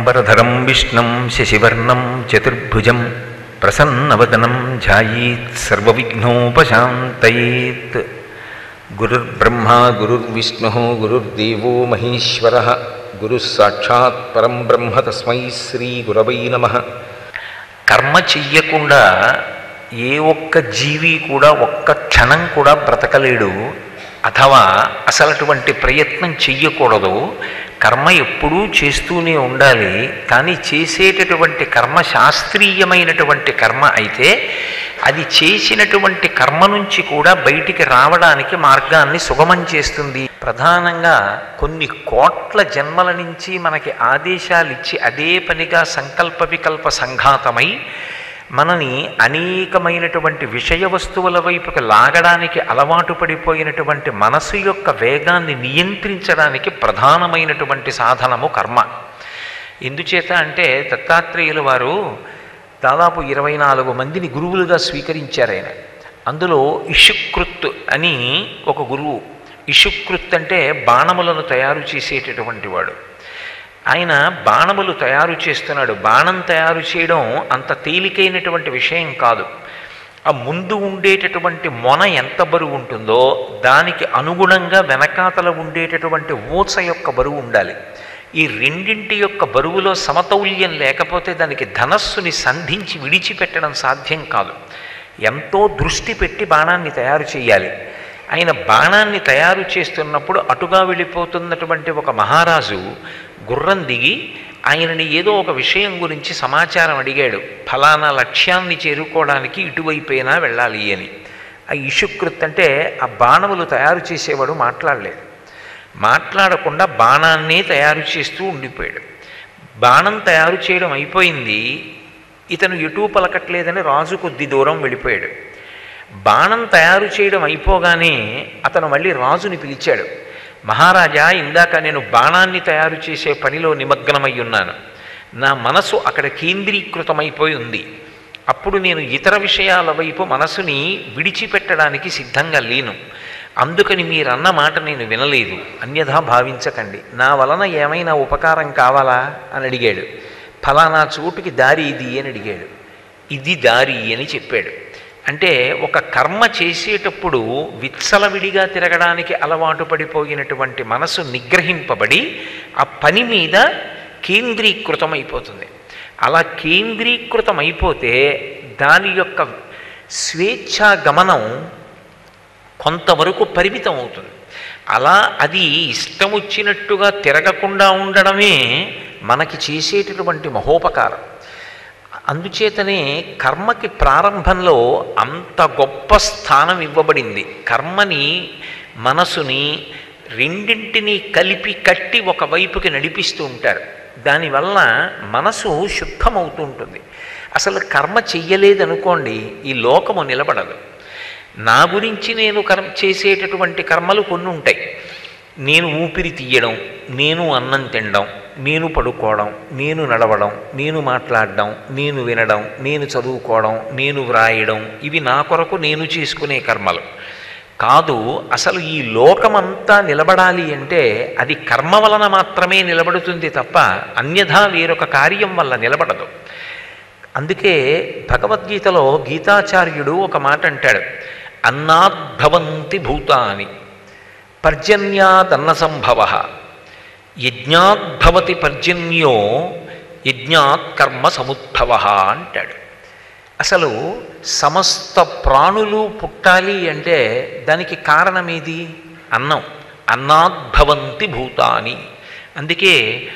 శుక్లాంబరధరం విష్ణుం శశివర్ణం చతుర్భుజం ప్రసన్నవదనం ధ్యాయీత్ సర్వవిఘ్నోపశాంతయేత్ గురుర్బ్రహ్మా గురుర్విష్ణు గురుర్దేవో మహేశ్వర గురుः సాక్షాత్ పరం బ్రహ్మ తస్మై శ్రీ గురవై నమ కర్మ చెయ్యకుండా ఏ ఒక్క జీవి కూడా ఒక్క క్షణం కూడా బ్రతకలేడు అథవా అసలు అటువంటి ప్రయత్నం చెయ్యకూడదు కర్మ ఎప్పుడూ చేస్తూనే ఉండాలి కానీ చేసేటటువంటి కర్మ శాస్త్రీయమైనటువంటి కర్మ అయితే అది చేసినటువంటి కర్మ నుంచి కూడా బయటికి రావడానికి మార్గాన్ని సుగమం చేస్తుంది ప్రధానంగా కొన్ని కోట్ల జన్మల నుంచి మనకి ఆదేశాలు ఇచ్చి అదే పనిగా సంకల్ప వికల్ప సంఘాతమై మనని అనేకమైనటువంటి విషయ వస్తువుల వైపుకి లాగడానికి అలవాటు పడిపోయినటువంటి మనసు యొక్క వేగాన్ని నియంత్రించడానికి ప్రధానమైనటువంటి సాధనము కర్మ ఎందుచేత అంటే దత్తాత్రేయుల వారు దాదాపు ఇరవై నాలుగు మందిని గురువులుగా స్వీకరించారు ఆయన అందులో ఇషుకృత్ అని ఒక గురువు ఇషుకృత్ అంటే బాణములను తయారు చేసేటటువంటి వాడు ఆయన బాణములు తయారు చేస్తున్నాడు బాణం తయారు చేయడం అంత తేలికైనటువంటి విషయం కాదు ఆ ముందు ఉండేటటువంటి మొన ఎంత బరువు ఉంటుందో దానికి అనుగుణంగా వెనకాతల ఉండేటటువంటి ఊచ యొక్క బరువు ఉండాలి ఈ రెండింటి యొక్క బరువులో సమతౌల్యం లేకపోతే దానికి ధనస్సుని సంధించి విడిచిపెట్టడం సాధ్యం కాదు ఎంతో దృష్టి పెట్టి బాణాన్ని తయారు చేయాలి ఆయన బాణాన్ని తయారు చేస్తున్నప్పుడు అటుగా వెళ్ళిపోతున్నటువంటి ఒక మహారాజు గుర్రం దిగి ఆయనని ఏదో ఒక విషయం గురించి సమాచారం అడిగాడు ఫలానా లక్ష్యాన్ని చేరుకోవడానికి ఇటువైపైనా వెళ్ళాలి అని ఆ ఇషుకృత్ అంటే ఆ బాణములు తయారు చేసేవాడు మాట్లాడలేదు మాట్లాడకుండా బాణాన్నే తయారు చేస్తూ ఉండిపోయాడు బాణం తయారు చేయడం అయిపోయింది ఇతను ఎటూ పలకట్లేదని రాజు కొద్ది దూరం వెళ్ళిపోయాడు బాణం తయారు చేయడం అయిపోగానే అతను మళ్ళీ రాజుని పిలిచాడు మహారాజా ఇందాక నేను బాణాన్ని తయారు చేసే పనిలో నిమగ్నమై ఉన్నాను నా మనసు అక్కడ కేంద్రీకృతమైపోయి ఉంది అప్పుడు నేను ఇతర విషయాల వైపు మనసుని విడిచిపెట్టడానికి సిద్ధంగా లేను అందుకని మీరన్న మాట నేను వినలేదు అన్యథా భావించకండి నా వలన ఏమైనా ఉపకారం కావాలా అని అడిగాడు ఫలానా చోటుకి దారి ఇది అని అడిగాడు ఇది దారి అని చెప్పాడు అంటే ఒక కర్మ చేసేటప్పుడు విత్సలవిడిగా తిరగడానికి అలవాటు పడిపోయినటువంటి మనసు నిగ్రహింపబడి ఆ పని మీద కేంద్రీకృతమైపోతుంది అలా కేంద్రీకృతమైపోతే దాని యొక్క స్వేచ్ఛా గమనం కొంతవరకు పరిమితం అవుతుంది అలా అది ఇష్టం వచ్చినట్టుగా తిరగకుండా ఉండడమే మనకి చేసేటటువంటి మహోపకారం అందుచేతనే కర్మకి ప్రారంభంలో అంత గొప్ప స్థానం ఇవ్వబడింది కర్మని మనసుని రెండింటినీ కలిపి కట్టి ఒకవైపుకి నడిపిస్తూ ఉంటారు దానివల్ల మనసు శుద్ధమవుతూ ఉంటుంది అసలు కర్మ చెయ్యలేదనుకోండి ఈ లోకము నిలబడదు నా గురించి నేను కర్మ చేసేటటువంటి కర్మలు కొన్ని ఉంటాయి నేను ఊపిరి తీయడం నేను అన్నం తినడం నేను పడుకోవడం నేను నడవడం నేను మాట్లాడడం నేను వినడం నేను చదువుకోవడం నేను వ్రాయడం ఇవి నా కొరకు నేను చేసుకునే కర్మలు కాదు అసలు ఈ లోకమంతా నిలబడాలి అంటే అది కర్మ వలన మాత్రమే నిలబడుతుంది తప్ప అన్యథా వేరొక కార్యం వల్ల నిలబడదు అందుకే భగవద్గీతలో గీతాచార్యుడు ఒక మాట అంటాడు అన్నాద్భవంతి భూతాని పర్జన్యాదన్న సంభవ యజ్ఞాద్భవతి పర్జన్యో యజ్ఞాత్ కర్మ సముద్భవ అంటాడు అసలు సమస్త ప్రాణులు పుట్టాలి అంటే దానికి కారణమేది అన్నం అన్నాద్భవంతి భూతాని అందుకే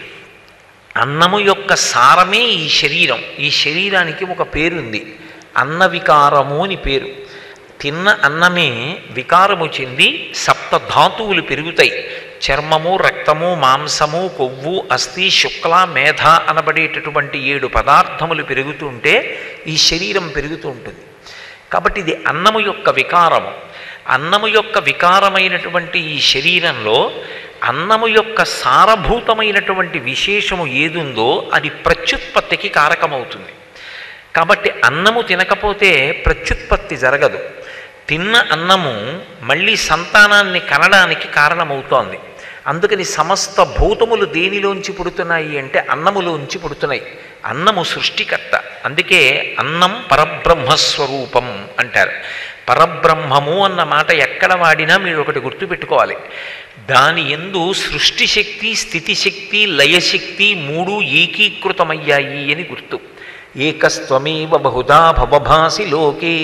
అన్నము యొక్క సారమే ఈ శరీరం ఈ శరీరానికి ఒక పేరుంది అన్న వికారము అని పేరు తిన్న అన్నమే వికారము చెంది సప్త ధాతువులు పెరుగుతాయి చర్మము రక్తము మాంసము కొవ్వు అస్థి శుక్ల మేధ అనబడేటటువంటి ఏడు పదార్థములు పెరుగుతుంటే ఈ శరీరం పెరుగుతూ ఉంటుంది కాబట్టి ఇది అన్నము యొక్క వికారము అన్నము యొక్క వికారమైనటువంటి ఈ శరీరంలో అన్నము యొక్క సారభూతమైనటువంటి విశేషము ఏదుందో అది ప్రత్యుత్పత్తికి కారకమవుతుంది కాబట్టి అన్నము తినకపోతే ప్రత్యుత్పత్తి జరగదు తిన్న అన్నము మళ్ళీ సంతానాన్ని కనడానికి కారణమవుతోంది అందుకని సమస్త భూతములు దేనిలోంచి పుడుతున్నాయి అంటే అన్నములోంచి పుడుతున్నాయి అన్నము సృష్టికర్త అందుకే అన్నం పరబ్రహ్మస్వరూపం అంటారు పరబ్రహ్మము అన్న మాట ఎక్కడ వాడినా మీరు ఒకటి గుర్తుపెట్టుకోవాలి దాని ఎందు సృష్టి శక్తి స్థితి శక్తి లయశక్తి మూడు ఏకీకృతమయ్యాయి అని గుర్తు ఏకస్త్వమేవ బహుధా భవభాసి లోకే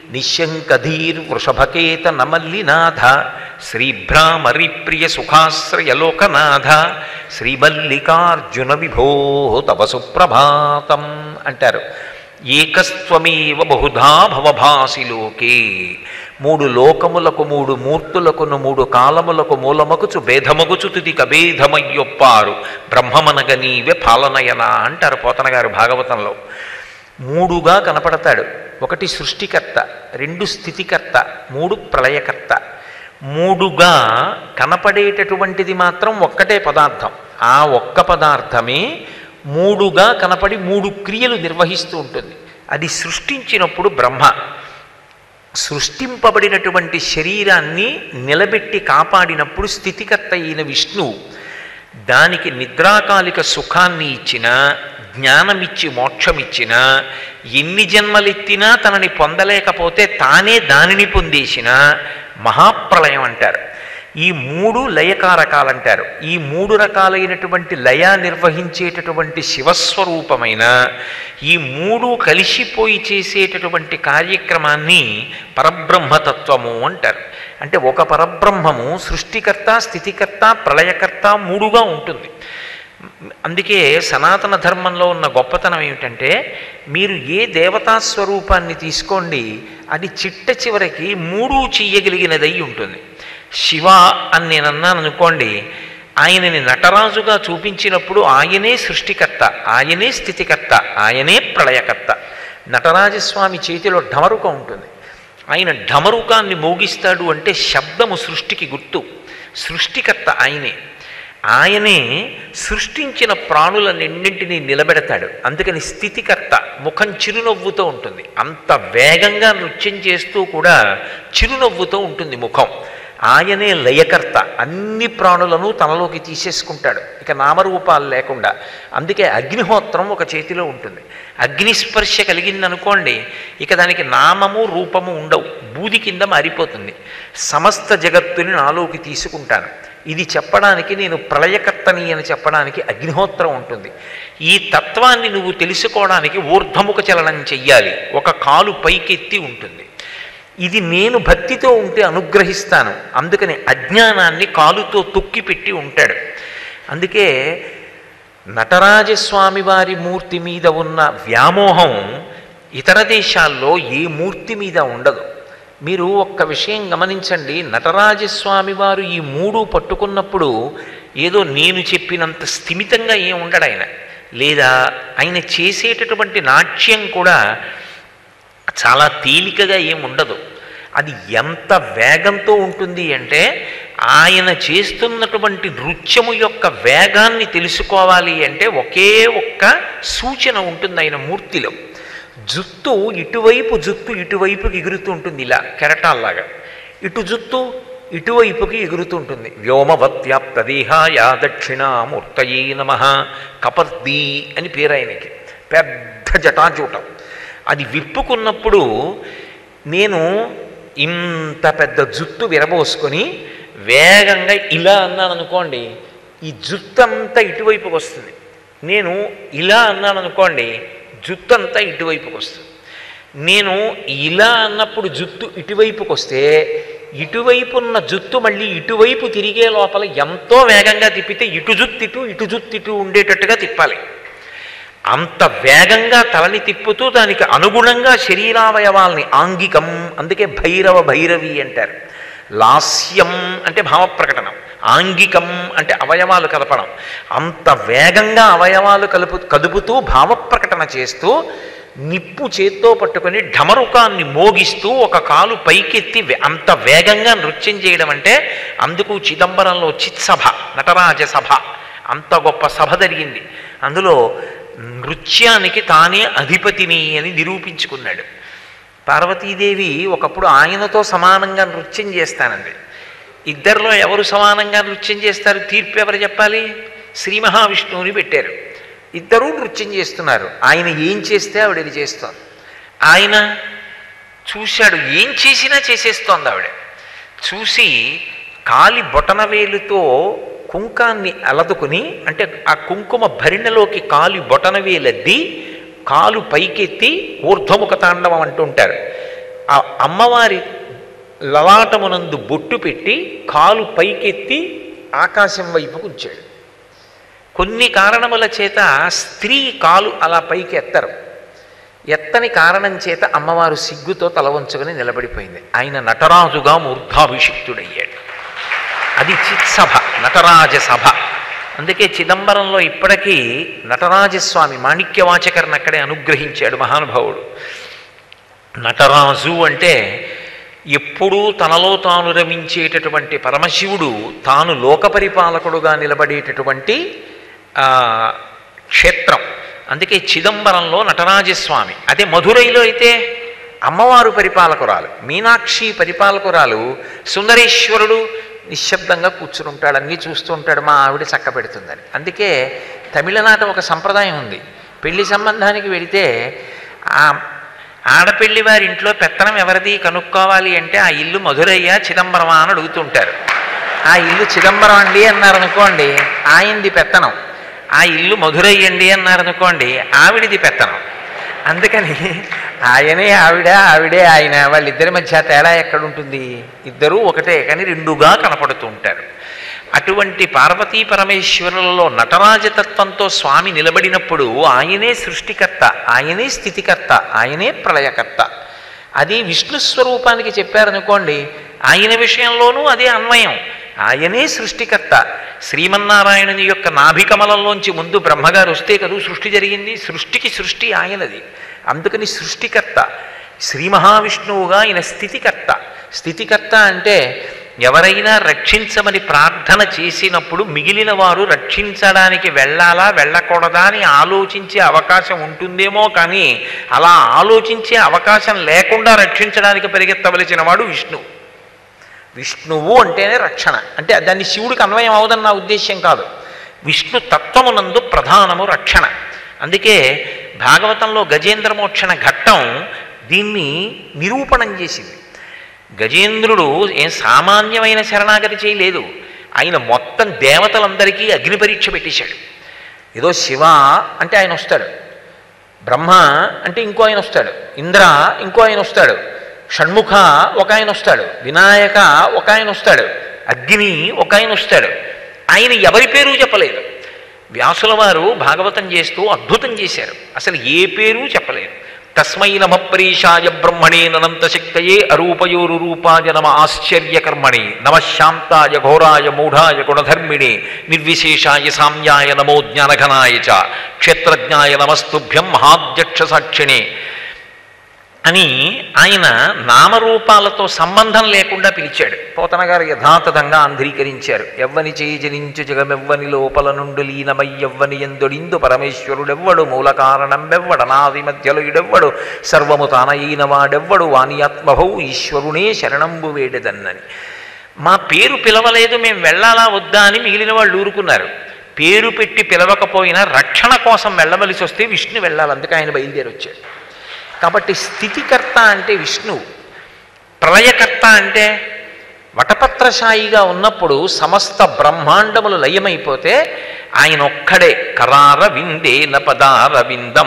నిశ్శంకధీర్వృషభకేత నమల్లినాథ శ్రీభ్రామరిప్రియ సుఖాశ్రయలోకనాథ శ్రీమల్లికార్జున విభో తవ సుప్రభాతం అంటారు ఏకస్త్వమేవ బహుధా భవభాసి లోకే మూడు లోకములకు మూడు మూర్తులకును మూడు కాలములకు మూలమగుచు భేదమగుచు తుది కభేదమయ్యొప్పారు బ్రహ్మమనగ నీవే పాలనయన అంటారు పోతన గారు భాగవతంలో మూడుగా కనపడతాడు ఒకటి సృష్టికర్త రెండు స్థితికర్త మూడు ప్రళయకర్త మూడుగా కనపడేటటువంటిది మాత్రం ఒక్కటే పదార్థం ఆ ఒక్క పదార్థమే మూడుగా కనపడి మూడు క్రియలు నిర్వహిస్తూ ఉంటుంది అది సృష్టించినప్పుడు బ్రహ్మ సృష్టింపబడినటువంటి శరీరాన్ని నిలబెట్టి కాపాడినప్పుడు స్థితికర్త అయిన విష్ణువు దానికి నిద్రాకాలిక సుఖాన్ని ఇచ్చిన జ్ఞానమిచ్చి మోక్షమిచ్చిన ఎన్ని జన్మలెత్తినా తనని పొందలేకపోతే తానే దానిని పొందేసిన మహాప్రళయం అంటారు ఈ మూడు లయకారకాలంటారు ఈ మూడు రకాలైనటువంటి లయ నిర్వహించేటటువంటి శివస్వరూపమైన ఈ మూడు కలిసిపోయి చేసేటటువంటి కార్యక్రమాన్ని పరబ్రహ్మతత్వము అంటారు అంటే ఒక పరబ్రహ్మము సృష్టికర్త స్థితికర్త ప్రళయకర్త మూడుగా ఉంటుంది అందుకే సనాతన ధర్మంలో ఉన్న గొప్పతనం ఏమిటంటే మీరు ఏ దేవతా స్వరూపాన్ని తీసుకోండి అది చిట్ట చివరికి మూడు చెయ్యగలిగినదై ఉంటుంది శివ అని నేను అన్నాను అనుకోండి ఆయనని నటరాజుగా చూపించినప్పుడు ఆయనే సృష్టికర్త ఆయనే స్థితికర్త ఆయనే ప్రళయకర్త నటరాజస్వామి చేతిలో ఢమరుక ఉంటుంది ఆయన ఢమరుకాన్ని మోగిస్తాడు అంటే శబ్దము సృష్టికి గుర్తు సృష్టికర్త ఆయనే ఆయనే సృష్టించిన ప్రాణులన్నింటినీ నిలబెడతాడు అందుకని స్థితికర్త ముఖం చిరునవ్వుతో ఉంటుంది అంత వేగంగా నృత్యం చేస్తూ కూడా చిరునవ్వుతో ఉంటుంది ముఖం ఆయనే లయకర్త అన్ని ప్రాణులను తనలోకి తీసేసుకుంటాడు ఇక నామరూపాలు లేకుండా అందుకే అగ్నిహోత్రం ఒక చేతిలో ఉంటుంది అగ్నిస్పర్శ కలిగిందనుకోండి ఇక దానికి నామము రూపము ఉండవు బూది కింద మారిపోతుంది సమస్త జగత్తుని నాలోకి తీసుకుంటాను ఇది చెప్పడానికి నేను ప్రళయకర్తని అని చెప్పడానికి అగ్నిహోత్రం ఉంటుంది ఈ తత్వాన్ని నువ్వు తెలుసుకోవడానికి ఊర్ధముఖ చలనం చెయ్యాలి ఒక కాలు పైకెత్తి ఉంటుంది ఇది నేను భక్తితో ఉంటే అనుగ్రహిస్తాను అందుకని అజ్ఞానాన్ని కాలుతో తొక్కి పెట్టి ఉంటాడు అందుకే నటరాజస్వామి వారి మూర్తి మీద ఉన్న వ్యామోహం ఇతర దేశాల్లో ఏ మూర్తి మీద ఉండదు మీరు ఒక్క విషయం గమనించండి నటరాజస్వామి వారు ఈ మూడు పట్టుకున్నప్పుడు ఏదో నేను చెప్పినంత స్థిమితంగా ఏం ఉండడు ఆయన లేదా ఆయన చేసేటటువంటి నాట్యం కూడా చాలా తేలికగా ఏం ఉండదు అది ఎంత వేగంతో ఉంటుంది అంటే ఆయన చేస్తున్నటువంటి నృత్యము యొక్క వేగాన్ని తెలుసుకోవాలి అంటే ఒకే ఒక్క సూచన ఉంటుంది ఆయన మూర్తిలో జుత్తు ఇటువైపు జుత్తు ఇటువైపుకి ఎగురుతూ ఉంటుంది ఇలా కెరటాల్లాగా ఇటు జుత్తు ఇటువైపుకి ఎగురుతూ ఉంటుంది వ్యోమవత్యాప్తదేహాయ దక్షిణామూర్తయే నమ కపర్దీ అని పేరు ఆయనకి పెద్ద జటాజూటం అది విప్పుకున్నప్పుడు నేను ఇంత పెద్ద జుత్తు విరబోసుకొని వేగంగా ఇలా అన్నాను అనుకోండి ఈ జుత్తు అంతా ఇటువైపుకి వస్తుంది నేను ఇలా అన్నాను అనుకోండి జుత్తు అంతా ఇటువైపుకి వస్తుంది నేను ఇలా అన్నప్పుడు జుత్తు ఇటువైపుకి వస్తే ఇటువైపు ఉన్న జుత్తు మళ్ళీ ఇటువైపు తిరిగే లోపల ఎంతో వేగంగా తిప్పితే ఇటు జుత్తు ఇటు ఇటు జుత్తు ఇటు ఉండేటట్టుగా తిప్పాలి అంత వేగంగా తలని తిప్పుతూ దానికి అనుగుణంగా శరీరావయవాల్ని ఆంగికం అందుకే భైరవ భైరవి అంటారు లాస్యం అంటే భావప్రకటనం ఆంగికం అంటే అవయవాలు కలపడం అంత వేగంగా అవయవాలు కలుపు కదుపుతూ భావప్రకటన చేస్తూ నిప్పు చేత్తో పట్టుకొని ఢమరుకాన్ని మోగిస్తూ ఒక కాలు పైకెత్తి వే- అంత వేగంగా నృత్యం చేయడం అంటే అందుకు చిదంబరంలో చిత్సభ నటరాజ సభ అంత గొప్ప సభ జరిగింది అందులో నృత్యానికి తానే అధిపతిని అని నిరూపించుకున్నాడు పార్వతీదేవి ఒకప్పుడు ఆయనతో సమానంగా నృత్యం చేస్తానండి ఇద్దరిలో ఎవరు సమానంగా నృత్యం చేస్తారు తీర్పు ఎవరు చెప్పాలి శ్రీ మహావిష్ణువుని పెట్టారు ఇద్దరూ నృత్యం చేస్తున్నారు ఆయన ఏం చేస్తే ఆవిడ ఇది చేస్తోంది ఆయన చూశాడు ఏం చేసినా చేసేస్తోంది ఆవిడ చూసి కాలి బొటనవేలుతో కుంకాన్ని అలదుకుని అంటే ఆ కుంకుమ భరిణలోకి కాలి బొటనవేలద్ది కాలు పైకెత్తి ఊర్ధ్వముఖ తాండవం అంటుంటారు ఆ అమ్మవారి లలాటమునందు బొట్టు పెట్టి కాలు పైకెత్తి ఆకాశం వైపుకు ఉంచాడు కొన్ని కారణముల చేత స్త్రీ కాలు అలా పైకి ఎత్తరు ఎత్తని కారణం చేత అమ్మవారు సిగ్గుతో తల వంచుకొని నిలబడిపోయింది ఆయన నటరాజుగా మూర్ధాభిషిక్తుడయ్యాడు అది చిత్సభ నటరాజ సభ అందుకే చిదంబరంలో ఇప్పటికీ నటరాజస్వామి మాణిక్యవాచకర్ని అక్కడే అనుగ్రహించాడు మహానుభావుడు నటరాజు అంటే ఎప్పుడూ తనలో తాను రమించేటటువంటి పరమశివుడు తాను లోకపరిపాలకుడుగా నిలబడేటటువంటి ఆ, క్షేత్రం అందుకే చిదంబరంలో నటరాజస్వామి అదే మధురైలో అయితే అమ్మవారు పరిపాలకురాలు మీనాక్షి పరిపాలకురాలు సుందరేశ్వరుడు నిశ్శబ్దంగా కూర్చుని ఉంటాడు అన్నీ చూస్తూ ఉంటాడు మా ఆవిడ చక్క పెడుతుందని అందుకే తమిళనాట ఒక సంప్రదాయం ఉంది పెళ్లి సంబంధానికి వెళితే ఆ ఆడపెళ్లి వారి ఇంట్లో పెత్తనం ఎవరిది కనుక్కోవాలి అంటే ఆ ఇల్లు మధురయ్య చిదంబరమా అని అడుగుతుంటారు ఆ ఇల్లు చిదంబరం అండి అన్నారనుకోండి ఆయనది పెత్తనం ఆ ఇల్లు మధురయ్యండి అన్నారనుకోండి ఆవిడిది పెత్తనం అందుకని ఆయనే ఆవిడ ఆవిడే ఆయన వాళ్ళిద్దరి మధ్య తేడా ఎక్కడుంటుంది ఇద్దరూ ఒకటే కానీ రెండుగా కనపడుతూ ఉంటారు అటువంటి పార్వతీ పరమేశ్వరులలో నటరాజతత్వంతో స్వామి నిలబడినప్పుడు ఆయనే సృష్టికర్త ఆయనే స్థితికర్త ఆయనే ప్రళయకర్త అది విష్ణు స్వరూపానికి చెప్పారనుకోండి ఆయన విషయంలోనూ అదే అన్వయం ఆయనే సృష్టికర్త శ్రీమన్నారాయణుని యొక్క నాభికమలంలోంచి ముందు బ్రహ్మగారు వస్తే కదూ సృష్టి జరిగింది సృష్టికి సృష్టి ఆయనది అందుకని సృష్టికర్త శ్రీ మహావిష్ణువుగా ఆయన స్థితికర్త స్థితికర్త అంటే ఎవరైనా రక్షించమని ప్రార్థన చేసినప్పుడు మిగిలిన వారు రక్షించడానికి వెళ్ళాలా వెళ్ళకూడదా అని ఆలోచించే అవకాశం ఉంటుందేమో కానీ అలా ఆలోచించే అవకాశం లేకుండా రక్షించడానికి పరిగెత్తవలసిన వాడు విష్ణువు విష్ణువు అంటేనే రక్షణ అంటే దాన్ని శివుడికి అన్వయం అవదని నా ఉద్దేశ్యం కాదు విష్ణు తత్వమునందు ప్రధానము రక్షణ అందుకే భాగవతంలో గజేంద్ర మోక్షణ ఘట్టం దీన్ని నిరూపణం చేసింది గజేంద్రుడు ఏం సామాన్యమైన శరణాగతి చేయలేదు ఆయన మొత్తం దేవతలందరికీ అగ్ని పరీక్ష పెట్టేశాడు ఏదో శివ అంటే ఆయన వస్తాడు బ్రహ్మ అంటే ఇంకో ఆయన వస్తాడు ఇంద్ర ఇంకో ఆయన వస్తాడు షణ్ముఖ ఒక ఆయన వస్తాడు వినాయక ఒక ఆయన వస్తాడు అగ్ని ఒక ఆయన వస్తాడు ఆయన ఎవరి పేరు చెప్పలేదు వ్యాసుల వారు భాగవతం చేస్తూ అద్భుతం చేశారు అసలు ఏ పేరు చెప్పలేదు తస్మై నమ ప్రీషాయ బ్రహ్మణే ననంత శక్తయే అరూపయోరు రూపాయ నమ ఆశ్చర్యకర్మణి నమ శాంతాయ ఘోరాయ మూఢాయ గుణధర్మిణి నిర్విశేషాయ సామ్యాయ నమో జ్ఞానఘనాయ చ క్షేత్రజ్ఞాయ నమస్తుభ్యం మహాధ్యక్ష సాక్షిణి అని ఆయన నామరూపాలతో సంబంధం లేకుండా పిలిచాడు పోతన గారు యథాతథంగా ఆంధ్రీకరించారు ఎవ్వని చేయి జనించు జగమెవ్వని లోపల నుండి లీనమై ఎవ్వని ఎందొడిందు పరమేశ్వరుడెవ్వడు మూల కారణం వెవ్వడ నాది మధ్యలో ఇడెవ్వడు సర్వము తానయిన వాడెవ్వడు వాని ఆత్మభౌ ఈశ్వరునే శరణంబు వేడెదన్నని మా పేరు పిలవలేదు మేము వెళ్ళాలా వద్దా అని మిగిలిన వాళ్ళు ఊరుకున్నారు పేరు పెట్టి పిలవకపోయినా రక్షణ కోసం వెళ్ళవలసి వస్తే విష్ణు వెళ్ళాలి అందుకే ఆయన బయలుదేరి వచ్చాడు కాబట్టి స్థితికర్త అంటే విష్ణువు ప్రళయకర్త అంటే వటపత్రశాయిగా ఉన్నప్పుడు సమస్త బ్రహ్మాండములు లయమైపోతే ఆయన ఒక్కడే కరార విందే నపదార విందం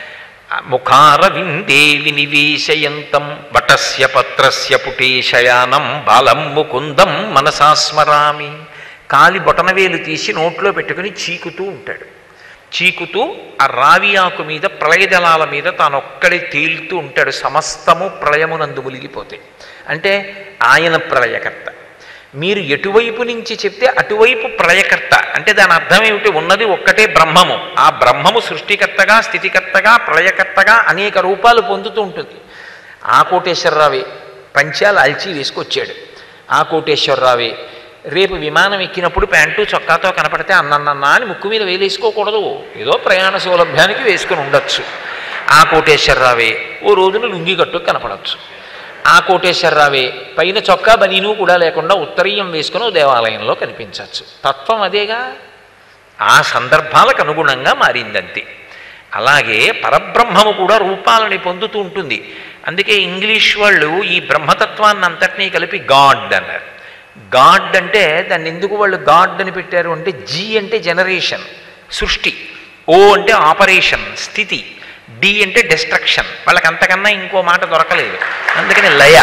ముఖార విందే వినివేశయంతం వటస్య పత్రస్య పుటేశయానం బాలం ముకుందం మనసా స్మరామి కాలి బొటనవేలు తీసి నోట్లో పెట్టుకుని చీకుతూ ఉంటాడు చీకుతూ ఆ రావి ఆకు మీద ప్రళయజలాల మీద తాను ఒక్కడే తేలుతూ ఉంటాడు సమస్తము ప్రళయమునందు మునిగిపోతే అంటే ఆయన ప్రళయకర్త మీరు ఎటువైపు నుంచి చెప్తే అటువైపు ప్రళయకర్త అంటే దాని అర్థం ఏమిటి ఉన్నది ఒక్కటే బ్రహ్మము ఆ బ్రహ్మము సృష్టికర్తగా స్థితికర్తగా ప్రళయకర్తగా అనేక రూపాలు పొందుతూ ఉంటుంది ఆ కోటేశ్వరరావే పంచాలు అల్చి వేసుకొచ్చాడు ఆ కోటేశ్వరరావే రేపు విమానం ఎక్కినప్పుడు ప్యాంటు చొక్కాతో కనపడితే అన్నన్న అని ముక్కు మీద వేలేసుకోకూడదు ఏదో ప్రయాణ సౌలభ్యానికి వేసుకుని ఉండొచ్చు ఆ కోటేశ్వరరావే ఓ రోజున లుంగి కట్టు కనపడవచ్చు ఆ కోటేశ్వరరావే పైన చొక్కా బనీను కూడా లేకుండా ఉత్తరీయం వేసుకుని ఓ దేవాలయంలో కనిపించవచ్చు తత్వం అదేగా ఆ సందర్భాలకు అనుగుణంగా మారిందంతే అలాగే పరబ్రహ్మము కూడా రూపాలని పొందుతూ ఉంటుంది అందుకే ఇంగ్లీష్ వాళ్ళు ఈ బ్రహ్మతత్వాన్ని అంతటినీ కలిపి గాడ్ అన్నారు గాడ్ అంటే దాన్ని ఎందుకు వాళ్ళు గాడ్ అని పెట్టారు అంటే జీ అంటే జనరేషన్ సృష్టి ఓ అంటే ఆపరేషన్ స్థితి డి అంటే డిస్ట్రక్షన్ వాళ్ళకి అంతకన్నా ఇంకో మాట దొరకలేదు అందుకని లయ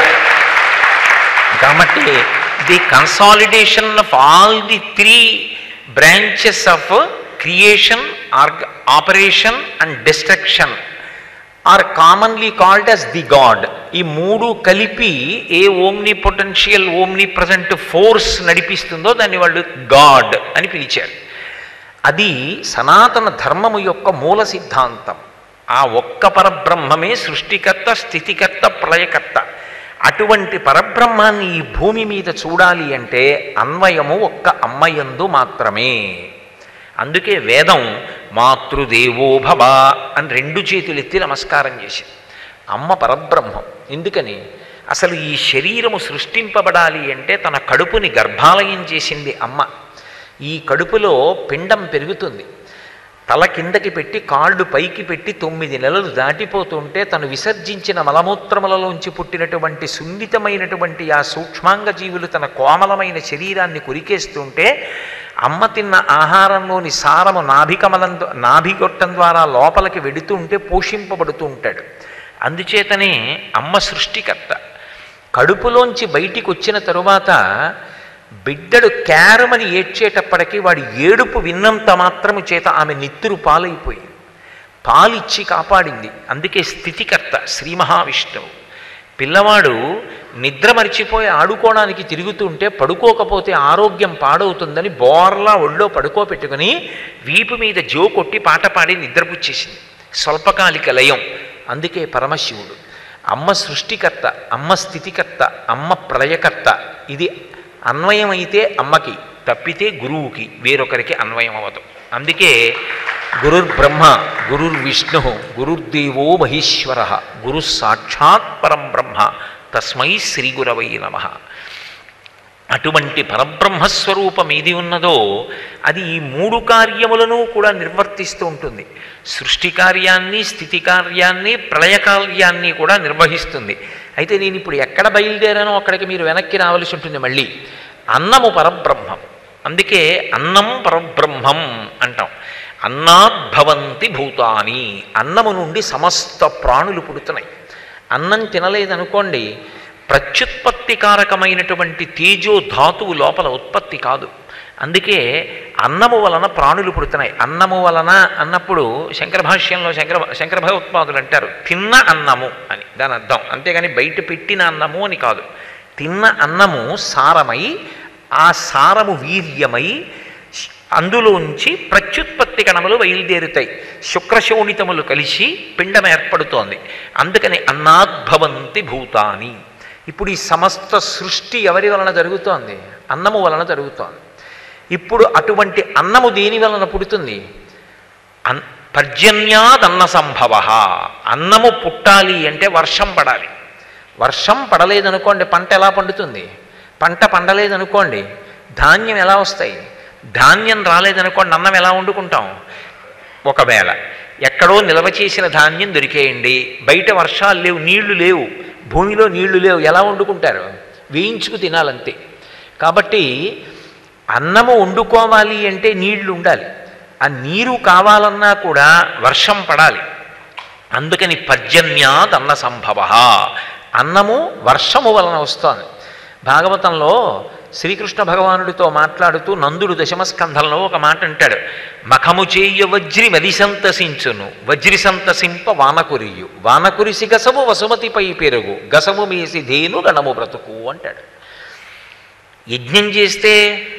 కాబట్టి the consolidation of all the three branches of creation ఆర్గ operation and destruction are commonly called as the God ఈ మూడు కలిపి ఏ omni potential omnipresent force నడిపిస్తుందో దాన్ని వాళ్ళు గాడ్ అని పిలిచారు అది సనాతన ధర్మము యొక్క మూల సిద్ధాంతం ఆ ఒక్క పరబ్రహ్మమే సృష్టికర్త స్థితికర్త ప్రళయకర్త అటువంటి పరబ్రహ్మాన్ని ఈ భూమి మీద చూడాలి అంటే అన్వయము ఒక్క అమ్మయందు మాత్రమే అందుకే వేదం మాతృదేవో భవ అని రెండు చేతులు ఎత్తి నమస్కారం చేసింది అమ్మ పరబ్రహ్మం ఎందుకని అసలు ఈ శరీరము సృష్టింపబడాలి అంటే తన కడుపుని గర్భాలయం చేసింది అమ్మ ఈ కడుపులో పిండం పెరుగుతుంది తల కిందకి పెట్టి కాళ్ళు పైకి పెట్టి తొమ్మిది నెలలు దాటిపోతుంటే తను విసర్జించిన మలమూత్రములలోంచి పుట్టినటువంటి సున్నితమైనటువంటి ఆ సూక్ష్మాంగ జీవులు తన కోమలమైన శరీరాన్ని కొరికేస్తుంటే అమ్మ తిన్న ఆహారంలోని సారము నాభికమలం ద్వా- నాభిగొట్టం ద్వారా లోపలికి వెడుతుంటే పోషింపబడుతూ ఉంటాడు అందుచేతనే అమ్మ సృష్టికర్త కడుపులోంచి బయటికి వచ్చిన తరువాత బిడ్డడు క్యారమని ఏడ్చేటప్పటికీ వాడి ఏడుపు విన్నంత మాత్రము చేత ఆమె నెత్తురు పాలైపోయింది పాలిచ్చి కాపాడింది అందుకే స్థితికర్త శ్రీ మహావిష్ణువు పిల్లవాడు నిద్ర మరిచిపోయి ఆడుకోవడానికి తిరుగుతుంటే పడుకోకపోతే ఆరోగ్యం పాడవుతుందని బోర్లా ఒళ్ళో పడుకోబెట్టుకుని వీపు మీద జో కొట్టి పాట పాడి నిద్రపుచ్చేసింది స్వల్పకాలిక లయం అందుకే పరమశివుడు అమ్మ సృష్టికర్త అమ్మ స్థితికర్త అమ్మ ప్రళయకర్త ఇది అన్వయం అయితే అమ్మకి తప్పితే గురువుకి వేరొకరికి అన్వయం అవ్వదు అందుకే గురుర్బ్రహ్మ గురుర్విష్ణు గురుర్దేవో మహేశ్వర గురు సాక్షాత్ పరం బ్రహ్మ తస్మై శ్రీ గురవై నమ అటువంటి పరబ్రహ్మస్వరూపం ఏది ఉన్నదో అది ఈ మూడు కార్యములను కూడా నిర్వర్తిస్తూ ఉంటుంది సృష్టి కార్యాన్ని స్థితి కార్యాన్ని ప్రళయ కార్యాన్ని కూడా నిర్వహిస్తుంది అయితే నేను ఇప్పుడు ఎక్కడ బయలుదేరానో అక్కడికి మీరు వెనక్కి రావలసి ఉంటుంది మళ్ళీ అన్నము పరబ్రహ్మం అందుకే అన్నం పరబ్రహ్మం అంటాం అన్నాద్భవంతి భూతాని అన్నము నుండి సమస్త ప్రాణులు పుడుతున్నాయి అన్నం తినలేదనుకోండి ప్రత్యుత్పత్తికారకమైనటువంటి తేజో ధాతువు లోపల ఉత్పత్తి కాదు అందుకే అన్నము వలన ప్రాణులు పుడుతున్నాయి అన్నము వలన అన్నప్పుడు శంకర భాష్యంలో శంకర శంకర భగవత్పాదులు అంటారు తిన్న అన్నము అని దాని అర్థం అంతేగాని బయట పెట్టిన అన్నము అని కాదు తిన్న అన్నము సారమై ఆ సారము వీర్యమై అందులోంచి ప్రత్యుత్పత్తి కణములు బయలుదేరుతాయి శుక్రశోణితములు కలిసి పిండం ఏర్పడుతోంది అందుకని అన్నాద్భవంతి భూతాని ఇప్పుడు ఈ సమస్త సృష్టి ఎవరి వలన జరుగుతోంది అన్నము వలన జరుగుతోంది ఇప్పుడు అటువంటి అన్నము దేని వలన పుడుతుంది అన్ పర్జన్యాదన్న సంభవ అన్నము పుట్టాలి అంటే వర్షం పడాలి వర్షం పడలేదనుకోండి పంట ఎలా పండుతుంది పంట పండలేదనుకోండి ధాన్యం ఎలా వస్తాయి ధాన్యం రాలేదనుకోండి అన్నం ఎలా వండుకుంటాం ఒకవేళ ఎక్కడో నిల్వ చేసిన ధాన్యం దొరికేయండి బయట వర్షాలు లేవు నీళ్లు లేవు భూమిలో నీళ్లు లేవు ఎలా వండుకుంటారు వేయించుకు తినాలంతే కాబట్టి అన్నము వండుకోవాలి అంటే నీళ్లు ఉండాలి ఆ నీరు కావాలన్నా కూడా వర్షం పడాలి అందుకని పర్జన్యాద్ అన్న సంభవ అన్నము వర్షము వలన వస్తోంది భాగవతంలో శ్రీకృష్ణ భగవానుడితో మాట్లాడుతూ నందుడు దశమస్కంధంలో ఒక మాట అంటాడు మఖము చేయ వజ్రి మది సంతసించును వజ్రి సంతసింప వానకురియు వానకురిసి గసము వసుమతిపై పెరుగు గసము మేసి ధేను గణము బ్రతుకు అంటాడు యజ్ఞం చేస్తే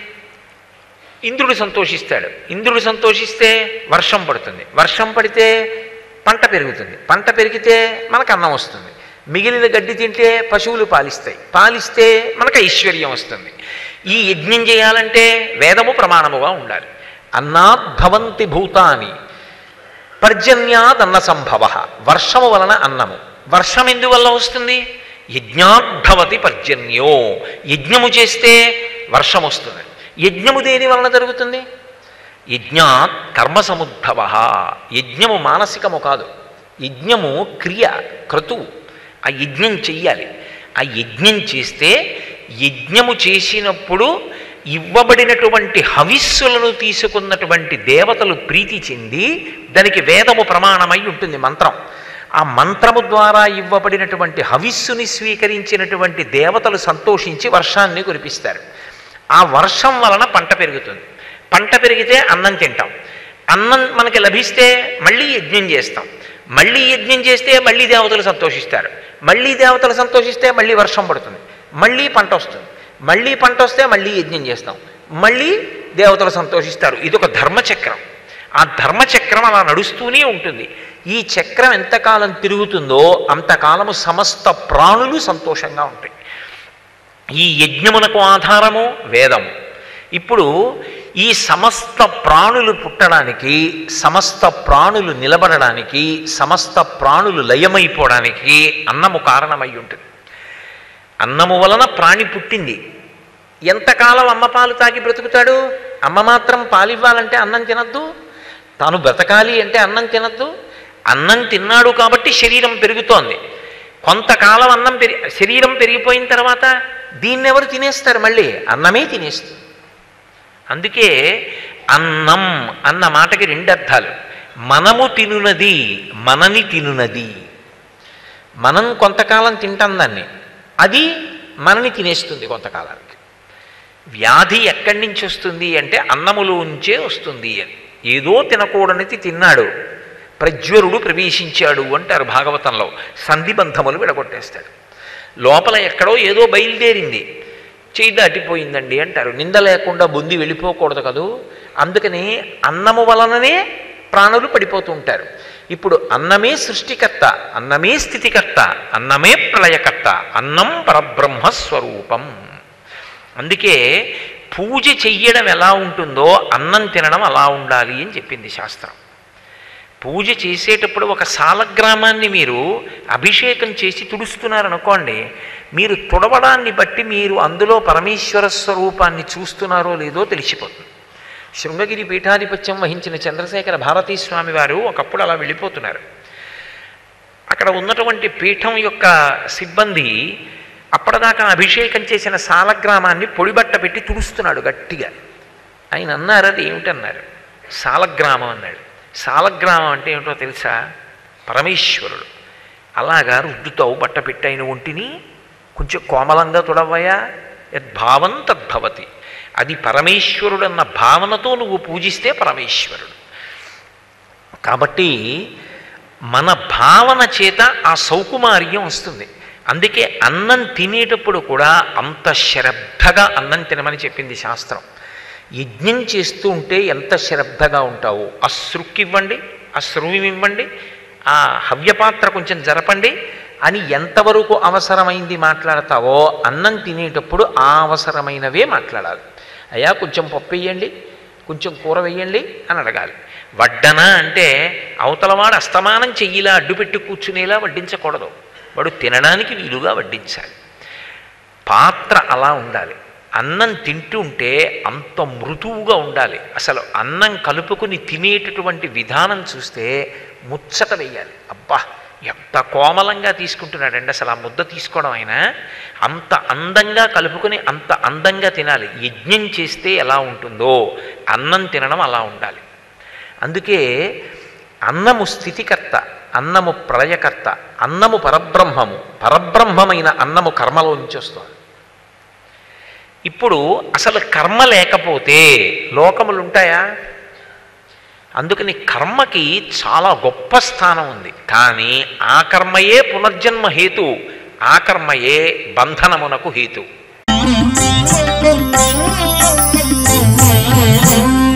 ఇంద్రుడు సంతోషిస్తాడు ఇంద్రుడు సంతోషిస్తే వర్షం పడుతుంది వర్షం పడితే పంట పెరుగుతుంది పంట పెరిగితే మనకు అన్నం వస్తుంది మిగిలిన గడ్డి తింటే పశువులు పాలిస్తాయి పాలిస్తే మనకు ఐశ్వర్యం వస్తుంది ఈ యజ్ఞం చేయాలంటే వేదము ప్రమాణముగా ఉండాలి అన్నాద్భవంతి భూతాని పర్జన్యాదన్న సంభవ వర్షము వలన అన్నము వర్షం ఎందువల్ల వస్తుంది యజ్ఞాద్భవతి పర్జన్యో యజ్ఞము చేస్తే వర్షం వస్తుంది యజ్ఞము దేని వలన జరుగుతుంది యజ్ఞాత్ కర్మ సముద్భవ యజ్ఞము మానసికము కాదు యజ్ఞము క్రియ క్రతువు ఆ యజ్ఞం చెయ్యాలి ఆ యజ్ఞం చేస్తే యజ్ఞము చేసినప్పుడు ఇవ్వబడినటువంటి హవిస్సులను తీసుకున్నటువంటి దేవతలు ప్రీతి చెంది దానికి వేదము ప్రమాణమై ఉంటుంది మంత్రం ఆ మంత్రము ద్వారా ఇవ్వబడినటువంటి హవిస్సుని స్వీకరించినటువంటి దేవతలు సంతోషించి వర్షాన్ని కురిపిస్తారు ఆ వర్షం వలన పంట పెరుగుతుంది పంట పెరిగితే అన్నం తింటాం అన్నం మనకి లభిస్తే మళ్ళీ యజ్ఞం చేస్తాం మళ్ళీ యజ్ఞం చేస్తే మళ్ళీ దేవతలు సంతోషిస్తారు మళ్ళీ దేవతలు సంతోషిస్తే మళ్ళీ వర్షం పడుతుంది మళ్ళీ పంట వస్తుంది మళ్ళీ పంట వస్తే మళ్ళీ యజ్ఞం చేస్తాం మళ్ళీ దేవతలు సంతోషిస్తారు ఇది ఒక ధర్మచక్రం ఆ ధర్మచక్రం అలా నడుస్తూనే ఉంటుంది ఈ చక్రం ఎంతకాలం తిరుగుతుందో అంతకాలము సమస్త ప్రాణులు సంతోషంగా ఉంటాయి ఈ యజ్ఞమునకు ఆధారము వేదము ఇప్పుడు ఈ సమస్త ప్రాణులు పుట్టడానికి సమస్త ప్రాణులు నిలబడడానికి సమస్త ప్రాణులు లయమైపోవడానికి అన్నము కారణమై ఉంటుంది అన్నము వలన ప్రాణి పుట్టింది ఎంతకాలం అమ్మ పాలు తాగి బ్రతుకుతాడు అమ్మ మాత్రం పాలివ్వాలంటే అన్నం తినద్దు తాను బ్రతకాలి అంటే అన్నం తినద్దు అన్నం తిన్నాడు కాబట్టి శరీరం పెరుగుతోంది కొంతకాలం అన్నం పెరి శరీరం పెరిగిపోయిన తర్వాత దీన్ని ఎవరు తినేస్తారు మళ్ళీ అన్నమే తినేస్తుంది అందుకే అన్నం అన్న మాటకి రెండు అర్థాలు మనము తినునది మనని తినునది మనం కొంతకాలం తింటాం దాన్ని అది మనని తినేస్తుంది కొంతకాలానికి వ్యాధి ఎక్కడి నుంచి వస్తుంది అంటే అన్నములోంచే వస్తుంది అని ఏదో తినకూడనిది తిన్నాడు ప్రజ్వరుడు ప్రవేశించాడు అంటారు భాగవతంలో సంధిబంధములు విడగొట్టేస్తాడు లోపల ఎక్కడో ఏదో బయలుదేరింది చేయి దాటిపోయిందండి అంటారు నింద లేకుండా బొంది వెళ్ళిపోకూడదు కదూ అందుకని అన్నము వలననే ప్రాణులు పడిపోతూ ఉంటారు ఇప్పుడు అన్నమే సృష్టికర్త అన్నమే స్థితికర్త అన్నమే ప్రళయకర్త అన్నం పరబ్రహ్మ స్వరూపం అందుకే పూజ చెయ్యడం ఎలా ఉంటుందో అన్నం తినడం అలా ఉండాలి అని చెప్పింది శాస్త్రం పూజ చేసేటప్పుడు ఒక సాలగ్రామాన్ని మీరు అభిషేకం చేసి తుడుస్తున్నారనుకోండి మీరు తుడవడాన్ని బట్టి మీరు అందులో పరమేశ్వర స్వరూపాన్ని చూస్తున్నారో లేదో తెలిసిపోతుంది శృంగగిరి పీఠాధిపత్యం వహించిన చంద్రశేఖర భారతీ స్వామి వారు ఒకప్పుడు అలా వెళ్ళిపోతున్నారు అక్కడ ఉన్నటువంటి పీఠం యొక్క సిబ్బంది అప్పటిదాకా అభిషేకం చేసిన సాలగ్రామాన్ని పొడిబట్ట పెట్టి తుడుస్తున్నాడు గట్టిగా ఆయన అన్నారు అది ఏమిటన్నారు సాలగ్రామం అన్నాడు సాలగ్రామం అంటే ఏమిటో తెలుసా పరమేశ్వరుడు అలాగా రుద్దుతావు బట్ట పెట్టైన ఒంటిని కొంచెం కోమలంగా తుడవయా యద్భావం తద్భవతి అది పరమేశ్వరుడన్న భావనతో నువ్వు పూజిస్తే పరమేశ్వరుడు కాబట్టి మన భావన చేత ఆ సౌకుమార్యం వస్తుంది అందుకే అన్నం తినేటప్పుడు కూడా అంత శ్రద్ధగా అన్నం తినమని చెప్పింది శాస్త్రం యజ్ఞం చేస్తూ ఉంటే ఎంత శ్రద్ధగా ఉంటావు అశ్రుక్కివ్వండి అశ్రువి ఇవ్వండి ఆ హవ్యపాత్ర కొంచెం జరపండి అని ఎంతవరకు అవసరమైంది మాట్లాడతావో అన్నం తినేటప్పుడు ఆ అవసరమైనవే మాట్లాడాలి అయ్యా కొంచెం పప్పు వేయండి కొంచెం కూర వేయండి అని అడగాలి వడ్డన అంటే అవతలవాడు అస్తమానం చెయ్యిలా అడ్డుపెట్టి కూర్చునేలా వడ్డించకూడదు వాడు తినడానికి వీలుగా వడ్డించాలి పాత్ర అలా ఉండాలి అన్నం తింటుంటే అంత మృదువుగా ఉండాలి అసలు అన్నం కలుపుకుని తినేటటువంటి విధానం చూస్తే ముచ్చట వేయాలి అబ్బా ఎంత కోమలంగా తీసుకుంటున్నాడండి అసలు ఆ ముద్ద తీసుకోవడం ఆయన అంత అందంగా కలుపుకొని అంత అందంగా తినాలి యజ్ఞం చేస్తే ఎలా ఉంటుందో అన్నం తినడం అలా ఉండాలి అందుకే అన్నము స్థితికర్త అన్నము ప్రళయకర్త అన్నము పరబ్రహ్మము పరబ్రహ్మమైన అన్నము కర్మలోంచి వస్తుంది ఇప్పుడు అసలు కర్మ లేకపోతే లోకములు ఉంటాయా అందుకని కర్మకి చాలా గొప్ప స్థానం ఉంది కానీ ఆ కర్మయే పునర్జన్మ హేతు ఆ కర్మయే బంధనమునకు హేతు Thank you.